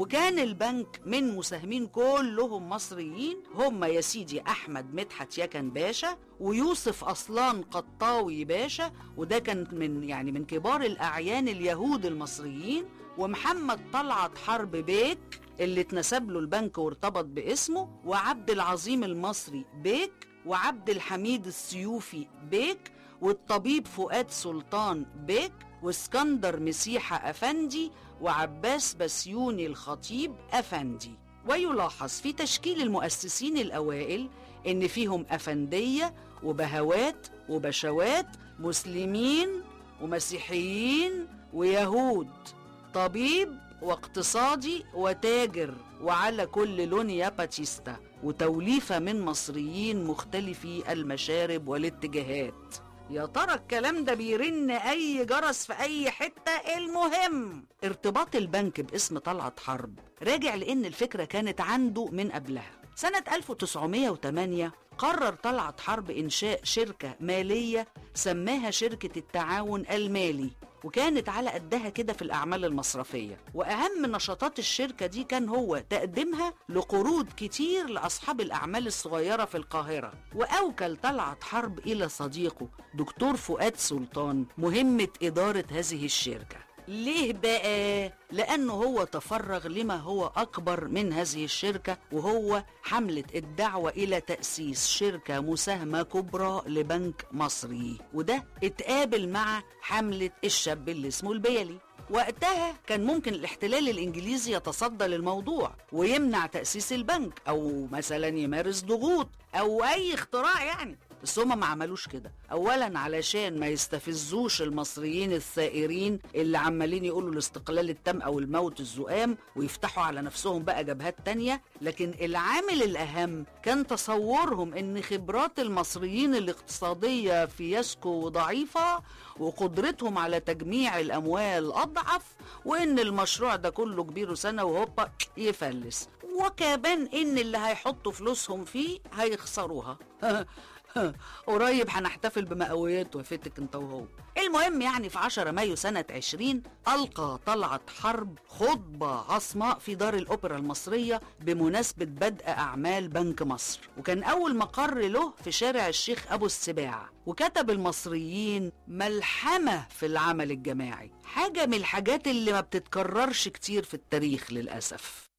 وكان البنك من مساهمين كلهم مصريين هم يا سيدي أحمد مدحت يكن باشا ويوسف أصلان قطاوي باشا وده كان من يعني من كبار الأعيان اليهود المصريين ومحمد طلعت حرب بيك اللي اتنسب له البنك وارتبط باسمه وعبد العظيم المصري بيك وعبد الحميد السيوفي بيك والطبيب فؤاد سلطان بيك واسكندر مسيحة أفندي وعباس بسيوني الخطيب أفندي ويلاحظ في تشكيل المؤسسين الأوائل إن فيهم أفندية وبهوات وبشوات مسلمين ومسيحيين ويهود طبيب واقتصادي وتاجر وعلى كل لون يا باتيستا وتوليفة من مصريين مختلفي المشارب والاتجاهات يا ترى الكلام ده بيرن اي جرس في اي حتة المهم ارتباط البنك باسم طلعت حرب راجع لان الفكرة كانت عنده من قبلها سنة 1908 قرر طلعت حرب إنشاء شركة مالية سماها شركة التعاون المالي وكانت على قدها كده في الأعمال المصرفية وأهم نشاطات الشركة دي كان هو تقديمها لقروض كتير لأصحاب الأعمال الصغيرة في القاهرة وأوكل طلعت حرب إلى صديقه دكتور فؤاد سلطان مهمة إدارة هذه الشركة ليه بقى؟ لأنه هو تفرغ لما هو أكبر من هذه الشركة وهو حملة الدعوة إلى تأسيس شركة مساهمة كبرى لبنك مصري وده اتقابل مع حملة الشاب اللي اسمه البيلي وقتها كان ممكن الاحتلال الانجليزي يتصدى للموضوع ويمنع تاسيس البنك او مثلا يمارس ضغوط او اي اختراع يعني بس هما ما عملوش كده اولا علشان ما يستفزوش المصريين الثائرين اللي عمالين يقولوا الاستقلال التام او الموت الزؤام ويفتحوا على نفسهم بقى جبهات تانية لكن العامل الاهم كان تصورهم ان خبرات المصريين الاقتصادية فياسكو وضعيفة وقدرتهم على تجميع الاموال اضعف وان المشروع ده كله كبير سنة وهوبا يفلس وكمان ان اللي هيحطوا فلوسهم فيه هيخسروها قريب هنحتفل بمئويات وفتك انت وهو المهم يعني في 10 مايو سنة 20 ألقى طلعت حرب خطبة عصماء في دار الأوبرا المصرية بمناسبة بدء أعمال بنك مصر وكان أول مقر له في شارع الشيخ أبو السباع وكتب المصريين ملحمة في العمل الجماعي حاجة من الحاجات اللي ما بتتكررش كتير في التاريخ للأسف